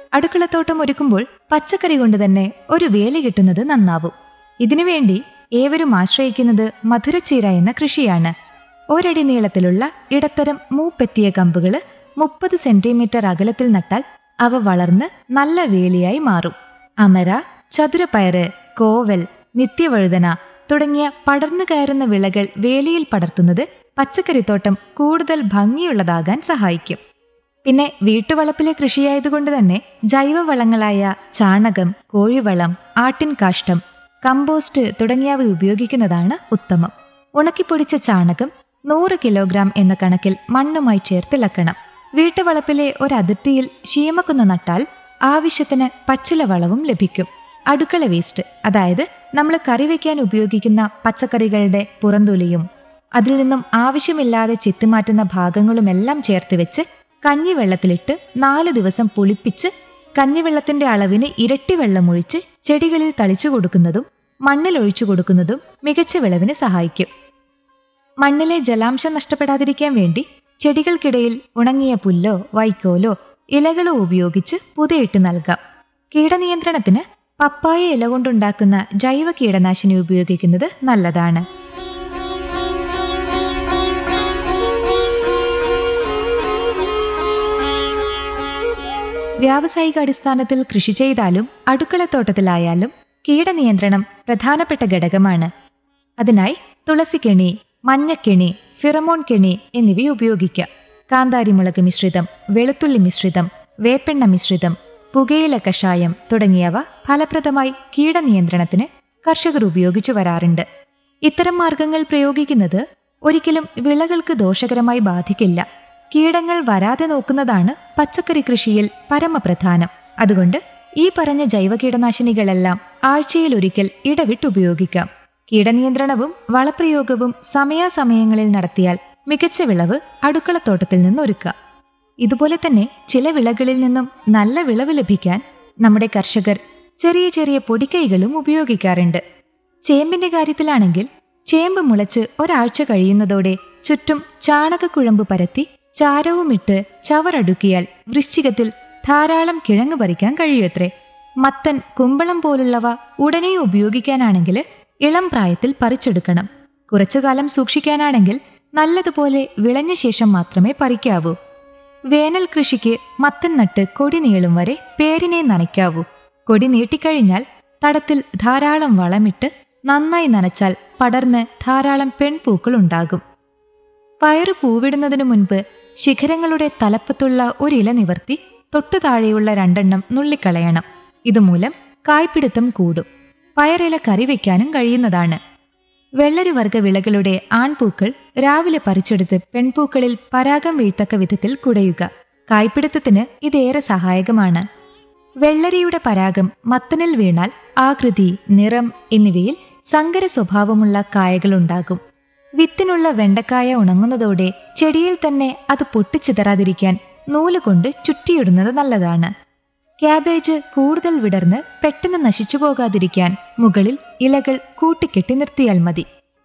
അടുക്കളത്തോട്ടം ഒരുക്കുമ്പോൾ പച്ചക്കറി കൊണ്ട് തന്നെ ഒരു വേലി കിട്ടുന്നത് നന്നാവും ഇതിനുവേണ്ടി ഏവരും ആശ്രയിക്കുന്നത് മധുരച്ചീര എന്ന കൃഷിയാണ് ഒരടി നീളത്തിലുള്ള ഇടത്തരം മൂപ്പെത്തിയ കമ്പുകള് മുപ്പത് സെന്റിമീറ്റർ അകലത്തിൽ നട്ടാൽ അവ വളർന്ന് നല്ല വേലിയായി മാറും അമര ചതുരപ്പയറ് കോവൽ നിത്യവഴുതന തുടങ്ങിയ പടർന്നു കയറുന്ന വിളകൾ വേലിയിൽ പടർത്തുന്നത് പച്ചക്കറിത്തോട്ടം കൂടുതൽ ഭംഗിയുള്ളതാകാൻ സഹായിക്കും പിന്നെ വീട്ടുവളപ്പിലെ കൃഷിയായതുകൊണ്ട് തന്നെ ജൈവവളങ്ങളായ ചാണകം കോഴിവളം ആട്ടിൻ കാഷ്ടം കമ്പോസ്റ്റ് തുടങ്ങിയവ ഉപയോഗിക്കുന്നതാണ് ഉത്തമം ഉണക്കിപ്പൊടിച്ച ചാണകം നൂറ് കിലോഗ്രാം എന്ന കണക്കിൽ മണ്ണുമായി ചേർത്തിളക്കണം വീട്ടുവളപ്പിലെ ഒരതിർത്തിയിൽ ശീമക്കുന്ന് നട്ടാൽ ആവശ്യത്തിന് പച്ചില വളവും ലഭിക്കും അടുക്കള വേസ്റ്റ് അതായത് നമ്മൾ കറി വയ്ക്കാൻ ഉപയോഗിക്കുന്ന പച്ചക്കറികളുടെ പുറന്തൊലിയും അതിൽ നിന്നും ആവശ്യമില്ലാതെ ചെത്തിമാറ്റുന്ന ഭാഗങ്ങളുമെല്ലാം ചേർത്ത് വെച്ച് കഞ്ഞിവെള്ളത്തിലിട്ട് നാല് ദിവസം പുളിപ്പിച്ച് കഞ്ഞിവെള്ളത്തിന്റെ അളവിന് ഇരട്ടി വെള്ളമൊഴിച്ച് ചെടികളിൽ തളിച്ചു കൊടുക്കുന്നതും മണ്ണിൽ ഒഴിച്ചു കൊടുക്കുന്നതും മികച്ച വിളവിന് സഹായിക്കും മണ്ണിലെ ജലാംശം നഷ്ടപ്പെടാതിരിക്കാൻ വേണ്ടി ചെടികൾക്കിടയിൽ ഉണങ്ങിയ പുല്ലോ വൈക്കോലോ ഇലകളോ ഉപയോഗിച്ച് പുതയിട്ട് നൽകാം കീടനിയന്ത്രണത്തിന് പപ്പായ ഇല കൊണ്ടുണ്ടാക്കുന്ന ജൈവ കീടനാശിനി ഉപയോഗിക്കുന്നത് നല്ലതാണ് വ്യാവസായിക അടിസ്ഥാനത്തിൽ കൃഷി ചെയ്താലും അടുക്കളത്തോട്ടത്തിലായാലും കീടനിയന്ത്രണം പ്രധാനപ്പെട്ട ഘടകമാണ് അതിനായി തുളസിക്കെണി മഞ്ഞക്കെണി ഫിറമോൺ കെണി എന്നിവ ഉപയോഗിക്കാം കാന്താരിമുളക് മിശ്രിതം വെളുത്തുള്ളി മിശ്രിതം വേപ്പെണ്ണ മിശ്രിതം പുകയില കഷായം തുടങ്ങിയവ ഫലപ്രദമായി കീടനിയന്ത്രണത്തിന് കർഷകർ ഉപയോഗിച്ചു വരാറുണ്ട് ഇത്തരം മാർഗങ്ങൾ പ്രയോഗിക്കുന്നത് ഒരിക്കലും വിളകൾക്ക് ദോഷകരമായി ബാധിക്കില്ല കീടങ്ങൾ വരാതെ നോക്കുന്നതാണ് പച്ചക്കറി കൃഷിയിൽ പരമപ്രധാനം അതുകൊണ്ട് ഈ പറഞ്ഞ ജൈവ കീടനാശിനികളെല്ലാം ആഴ്ചയിലൊരിക്കൽ ഇടവിട്ട് ഉപയോഗിക്കാം കീടനിയന്ത്രണവും വളപ്രയോഗവും സമയാസമയങ്ങളിൽ നടത്തിയാൽ മികച്ച വിളവ് അടുക്കളത്തോട്ടത്തിൽ നിന്ന് ഒരുക്കാം ഇതുപോലെ തന്നെ ചില വിളകളിൽ നിന്നും നല്ല വിളവ് ലഭിക്കാൻ നമ്മുടെ കർഷകർ ചെറിയ ചെറിയ പൊടിക്കൈകളും ഉപയോഗിക്കാറുണ്ട് ചേമ്പിന്റെ കാര്യത്തിലാണെങ്കിൽ ചേമ്പ് മുളച്ച് ഒരാഴ്ച കഴിയുന്നതോടെ ചുറ്റും ചാണകക്കുഴമ്പ് പരത്തി ചാരവുമിട്ട് ചവറടുക്കിയാൽ വൃശ്ചികത്തിൽ ധാരാളം കിഴങ്ങ് പറിക്കാൻ കഴിയുമത്രേ മത്തൻ കുമ്പളം പോലുള്ളവ ഉടനെ ഉപയോഗിക്കാനാണെങ്കിൽ ഇളം പ്രായത്തിൽ പറിച്ചെടുക്കണം കുറച്ചുകാലം സൂക്ഷിക്കാനാണെങ്കിൽ നല്ലതുപോലെ വിളഞ്ഞ ശേഷം മാത്രമേ പറിക്കാവൂ വേനൽ കൃഷിക്ക് മത്തൻ നട്ട് കൊടി നീളും വരെ പേരിനെ നനയ്ക്കാവൂ കൊടി നീട്ടിക്കഴിഞ്ഞാൽ തടത്തിൽ ധാരാളം വളമിട്ട് നന്നായി നനച്ചാൽ പടർന്ന് ധാരാളം പെൺപൂക്കൾ ഉണ്ടാകും പയറ് പൂവിടുന്നതിനു മുൻപ് ശിഖരങ്ങളുടെ തലപ്പത്തുള്ള ഒരില നിവർത്തി തൊട്ടു താഴെയുള്ള രണ്ടെണ്ണം നുള്ളിക്കളയണം ഇതുമൂലം കായ്പിടുത്തം കൂടും പയറില കറി വയ്ക്കാനും കഴിയുന്നതാണ് വെള്ളരി വർഗ വിളകളുടെ ആൺപൂക്കൾ രാവിലെ പറിച്ചെടുത്ത് പെൺപൂക്കളിൽ പരാഗം വീഴ്ത്തക്ക വിധത്തിൽ കുടയുക കായ്പിടുത്തത്തിന് ഇതേറെ സഹായകമാണ് വെള്ളരിയുടെ പരാഗം മത്തനിൽ വീണാൽ ആകൃതി നിറം എന്നിവയിൽ സങ്കര സ്വഭാവമുള്ള കായകളുണ്ടാകും വിത്തിനുള്ള വെണ്ടക്കായ ഉണങ്ങുന്നതോടെ ചെടിയിൽ തന്നെ അത് പൊട്ടിച്ചിതറാതിരിക്കാൻ നൂലുകൊണ്ട് ചുറ്റിയിടുന്നത് നല്ലതാണ് ക്യാബേജ് കൂടുതൽ വിടർന്ന് പെട്ടെന്ന് നശിച്ചു പോകാതിരിക്കാൻ മുകളിൽ ഇലകൾ കൂട്ടിക്കെട്ടി നിർത്തിയാൽ മതി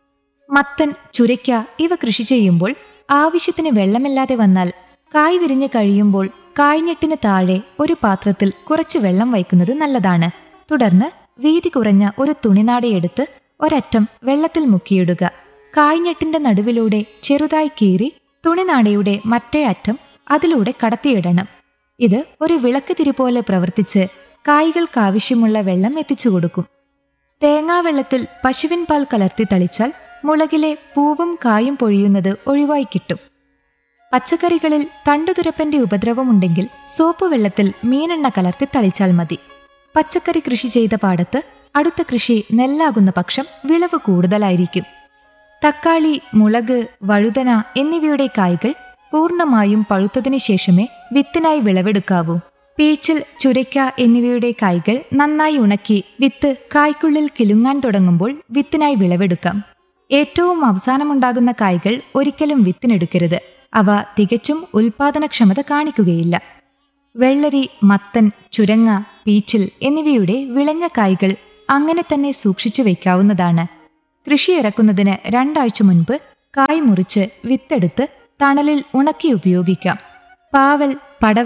മത്തൻ ചുരയ്ക്ക ഇവ കൃഷി ചെയ്യുമ്പോൾ ആവശ്യത്തിന് വെള്ളമില്ലാതെ വന്നാൽ കായ് വിരിഞ്ഞ് കഴിയുമ്പോൾ കായ്ഞ്ഞെട്ടിന് താഴെ ഒരു പാത്രത്തിൽ കുറച്ച് വെള്ളം വയ്ക്കുന്നത് നല്ലതാണ് തുടർന്ന് വീതി കുറഞ്ഞ ഒരു തുണിനാടയെടുത്ത് ഒരറ്റം വെള്ളത്തിൽ മുക്കിയിടുക കായ്ഞ്ഞെട്ടിന്റെ നടുവിലൂടെ ചെറുതായി കീറി തുണിനാടയുടെ മറ്റേ അറ്റം അതിലൂടെ കടത്തിയിടണം ഇത് ഒരു വിളക്ക് തിരി പോലെ പ്രവർത്തിച്ച് കായ്കൾക്കാവശ്യമുള്ള വെള്ളം എത്തിച്ചു കൊടുക്കും തേങ്ങാവെള്ളത്തിൽ പശുവിൻ പാൽ കലർത്തി തളിച്ചാൽ മുളകിലെ പൂവും കായും പൊഴിയുന്നത് ഒഴിവായി കിട്ടും പച്ചക്കറികളിൽ തണ്ടുതുരപ്പന്റെ ഉപദ്രവമുണ്ടെങ്കിൽ സോപ്പ് വെള്ളത്തിൽ മീനെണ്ണ കലർത്തി തളിച്ചാൽ മതി പച്ചക്കറി കൃഷി ചെയ്ത പാടത്ത് അടുത്ത കൃഷി നെല്ലാകുന്ന പക്ഷം വിളവ് കൂടുതലായിരിക്കും തക്കാളി മുളക് വഴുതന എന്നിവയുടെ കായ്കൾ പൂർണ്ണമായും പഴുത്തതിനു ശേഷമേ വിത്തിനായി വിളവെടുക്കാവൂ പീച്ചിൽ ചുരയ്ക്ക എന്നിവയുടെ കായ്കൾ നന്നായി ഉണക്കി വിത്ത് കായ്ക്കുള്ളിൽ കിലുങ്ങാൻ തുടങ്ങുമ്പോൾ വിത്തിനായി വിളവെടുക്കാം ഏറ്റവും അവസാനമുണ്ടാകുന്ന കായ്കൾ ഒരിക്കലും വിത്തിനെടുക്കരുത് അവ തികച്ചും ഉൽപാദനക്ഷമത കാണിക്കുകയില്ല വെള്ളരി മത്തൻ ചുരങ്ങ പീച്ചിൽ എന്നിവയുടെ വിളഞ്ഞ കായ്കൾ അങ്ങനെ തന്നെ സൂക്ഷിച്ചു വയ്ക്കാവുന്നതാണ് കൃഷി ഇറക്കുന്നതിന് രണ്ടാഴ്ച മുൻപ് കായ് മുറിച്ച് വിത്തെടുത്ത് തണലിൽ ഉണക്കി ഉപയോഗിക്കാം പാവൽ പടവലം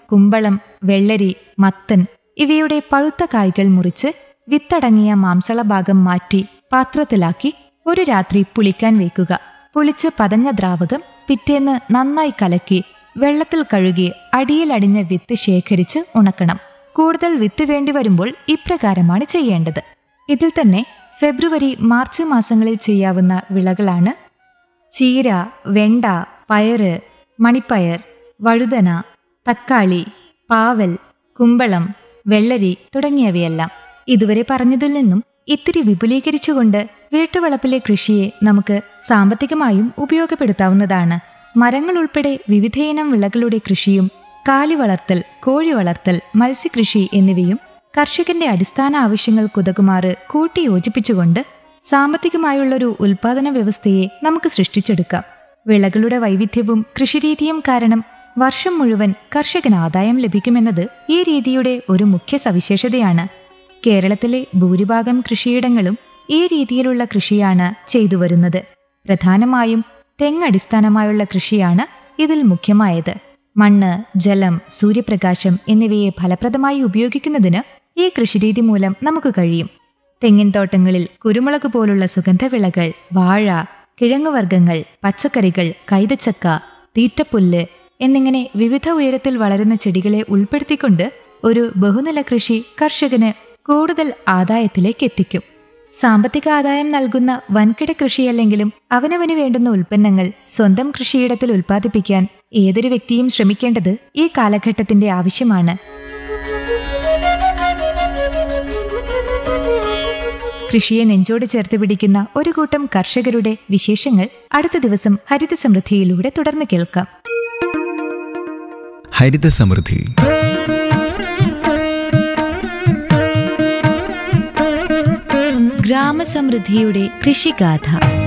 കുമ്പളം വെള്ളരി മത്തൻ ഇവയുടെ പഴുത്ത കായ്കൾ മുറിച്ച് വിത്തടങ്ങിയ മാംസള ഭാഗം മാറ്റി പാത്രത്തിലാക്കി ഒരു രാത്രി പുളിക്കാൻ വയ്ക്കുക പുളിച്ച് പതഞ്ഞ ദ്രാവകം പിറ്റേന്ന് നന്നായി കലക്കി വെള്ളത്തിൽ കഴുകി അടിയിലടിഞ്ഞ വിത്ത് ശേഖരിച്ച് ഉണക്കണം കൂടുതൽ വിത്ത് വേണ്ടി വരുമ്പോൾ ഇപ്രകാരമാണ് ചെയ്യേണ്ടത് ഇതിൽ തന്നെ ഫെബ്രുവരി മാർച്ച് മാസങ്ങളിൽ ചെയ്യാവുന്ന വിളകളാണ് ചീര വെണ്ട പയറ് മണിപ്പയർ വഴുതന തക്കാളി പാവൽ കുമ്പളം വെള്ളരി തുടങ്ങിയവയെല്ലാം ഇതുവരെ പറഞ്ഞതിൽ നിന്നും ഇത്തിരി വിപുലീകരിച്ചുകൊണ്ട് വീട്ടുവളപ്പിലെ കൃഷിയെ നമുക്ക് സാമ്പത്തികമായും ഉപയോഗപ്പെടുത്താവുന്നതാണ് മരങ്ങൾ ഉൾപ്പെടെ വിവിധയിനം വിളകളുടെ കൃഷിയും കാലി വളർത്തൽ കോഴി വളർത്തൽ മത്സ്യകൃഷി എന്നിവയും കർഷകന്റെ അടിസ്ഥാന ആവശ്യങ്ങൾക്കുതകുമാറ് കൂട്ടിയോജിപ്പിച്ചുകൊണ്ട് സാമ്പത്തികമായുള്ളൊരു ഉൽപാദന വ്യവസ്ഥയെ നമുക്ക് സൃഷ്ടിച്ചെടുക്കാം വിളകളുടെ വൈവിധ്യവും കൃഷിരീതിയും കാരണം വർഷം മുഴുവൻ കർഷകന് ആദായം ലഭിക്കുമെന്നത് ഈ രീതിയുടെ ഒരു മുഖ്യ സവിശേഷതയാണ് കേരളത്തിലെ ഭൂരിഭാഗം കൃഷിയിടങ്ങളും ഈ രീതിയിലുള്ള കൃഷിയാണ് ചെയ്തു വരുന്നത് പ്രധാനമായും തെങ്ങടിസ്ഥാനമായുള്ള കൃഷിയാണ് ഇതിൽ മുഖ്യമായത് മണ്ണ് ജലം സൂര്യപ്രകാശം എന്നിവയെ ഫലപ്രദമായി ഉപയോഗിക്കുന്നതിന് ഈ കൃഷിരീതി മൂലം നമുക്ക് കഴിയും തെങ്ങിൻ തോട്ടങ്ങളിൽ കുരുമുളക് പോലുള്ള സുഗന്ധവിളകൾ വാഴ കിഴങ്ങുവർഗ്ഗങ്ങൾ പച്ചക്കറികൾ കൈതച്ചക്ക തീറ്റപ്പുല്ല് എന്നിങ്ങനെ വിവിധ ഉയരത്തിൽ വളരുന്ന ചെടികളെ ഉൾപ്പെടുത്തിക്കൊണ്ട് ഒരു ബഹുനില കൃഷി കർഷകന് കൂടുതൽ ആദായത്തിലേക്ക് എത്തിക്കും സാമ്പത്തിക ആദായം നൽകുന്ന വൻകിട കൃഷിയല്ലെങ്കിലും അവനവന് വേണ്ടുന്ന ഉൽപ്പന്നങ്ങൾ സ്വന്തം കൃഷിയിടത്തിൽ ഉൽപ്പാദിപ്പിക്കാൻ ഏതൊരു വ്യക്തിയും ശ്രമിക്കേണ്ടത് ഈ കാലഘട്ടത്തിന്റെ ആവശ്യമാണ് കൃഷിയെ നെഞ്ചോട് ചേർത്ത് പിടിക്കുന്ന ഒരു കൂട്ടം കർഷകരുടെ വിശേഷങ്ങൾ അടുത്ത ദിവസം ഹരിത സമൃദ്ധിയിലൂടെ തുടർന്ന് കേൾക്കാം ഹരിത സമൃദ്ധി ഗ്രാമസമൃദ്ധിയുടെ കൃഷിഗാഥ